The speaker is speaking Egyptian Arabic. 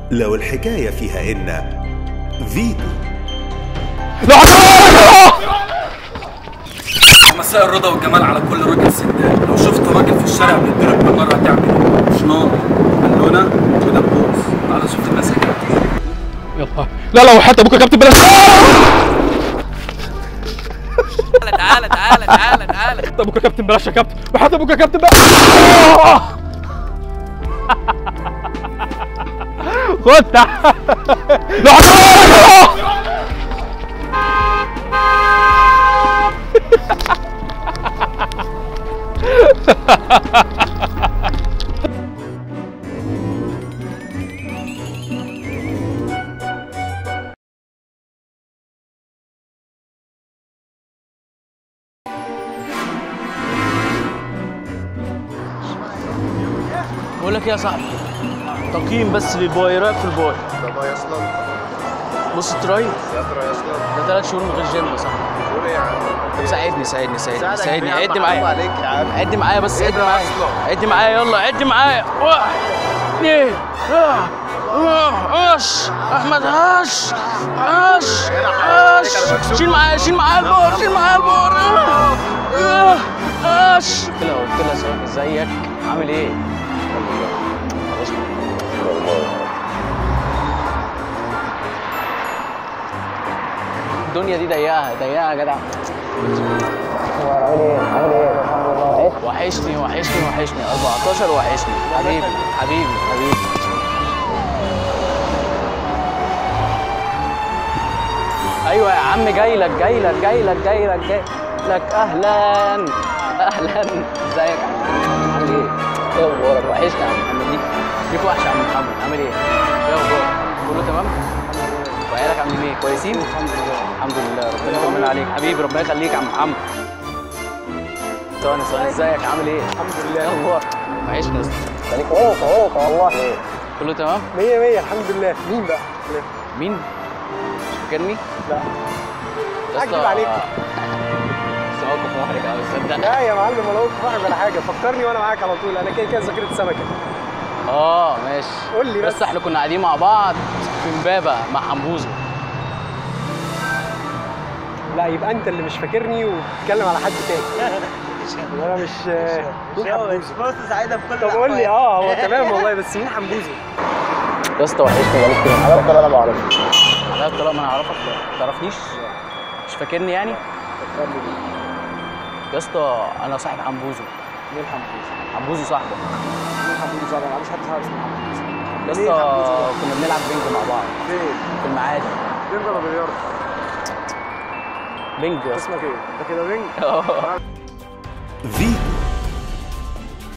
لو الحكاية فيها إن فيتو مساء الرضا والجمال على كل راجل سداد لو شفت راجل في الشارع بيتضرب بالنار هتعمل ايه؟ شنار بالونه ودبوس تعالى شوف الناس هنا يلا لا لا وحتى ابوك يا كابتن بلاش تعالى تعالى تعالى تعالى حتى ابوك يا كابتن بلاش يا كابتن وحتى ابوك يا كابتن بلاش خد تعال لا بقول لك ايه يا صاحبي تقييم بس للباي إيه رايك في الباي طب يا اسطى بص التراي يا ترى يا اسطى ده ثلاث شهور من غير جيم يا صاحبي قول ايه يا عم طب ساعدني ساعدني ساعدني ساعدك ساعدني بيه يا عد عم، معايا حرام عليك يا عم. عد معايا بس إيه عد ده معايا أصلاً؟ عد معايا يلا عد معايا واحد اثنين آه، آه، هش احمد هش هش هش شيل معايا شيل معايا البور شيل معايا البور آه، آه، هش قلت لها قلت لها سلام، ازيك عامل ايه؟ الدنيا دي ضيقه ضيقه يا جدع عامل ايه عامل ايه وحشني وحشني وحشني 14 وحشني حبيبي حبيبي حبيبي ايوه يا عم جاي لك جاي لك جاي لك جاي لك جاي لك اهلا اهلا ازيك عامل ايه؟ ايه اخبارك وحشني يا عم محمد ليك ليك وحش يا عم محمد عامل ايه؟ ايه اخبارك؟ كله تمام؟ وعيالك عاملين ايه؟ كويسين؟ الحمد لله الحمد لله ربنا يطمن عليك حبيبي ربنا يخليك يا عم محمد ثواني ثواني ازيك عامل ايه؟ الحمد لله ايه اخبارك؟ وحشني يا اسطى خليك اوك اوك والله كله تمام؟ مية مية الحمد لله مين بقى؟ مين؟ مش فاكرني؟ لا يا اسطى- أكدب عليك. بس موقف محرج قوي تصدق لا يا معلم انا قلت فرق ولا حاجه فكرني وانا معاك على طول انا كده كده ذاكره سمكه اه ماشي قول لي بس. بس احنا كنا قاعدين مع بعض في امبابه مع حمبوزه لا يبقى انت اللي مش فاكرني وبتتكلم على حد تاني انا مش مين حمبوزه فرصة سعيدة في كل طب قول لي اه هو تمام والله بس مين حمبوزه يا اسطى وحشني بقالي كتير على الطلاق انا ما اعرفش على الطلاق ما انا اعرفك ما تعرفنيش مش فاكرني يعني فكرني بيه يا اسطى انا صاحب حمبوزه مين حمبوزه؟ حمبوزه صاحبك مين حمبوزه؟ طبعا ما عنديش حد صاحب اسمه حمبوزه يا مين حمبوزه اسطى ده؟ كنا بنلعب بينج مع بعض فين؟ في المعادي بينج ولا بلياردو؟ بينج يا اسطى اسمك ايه؟ انت كده بينج؟ اه فيتو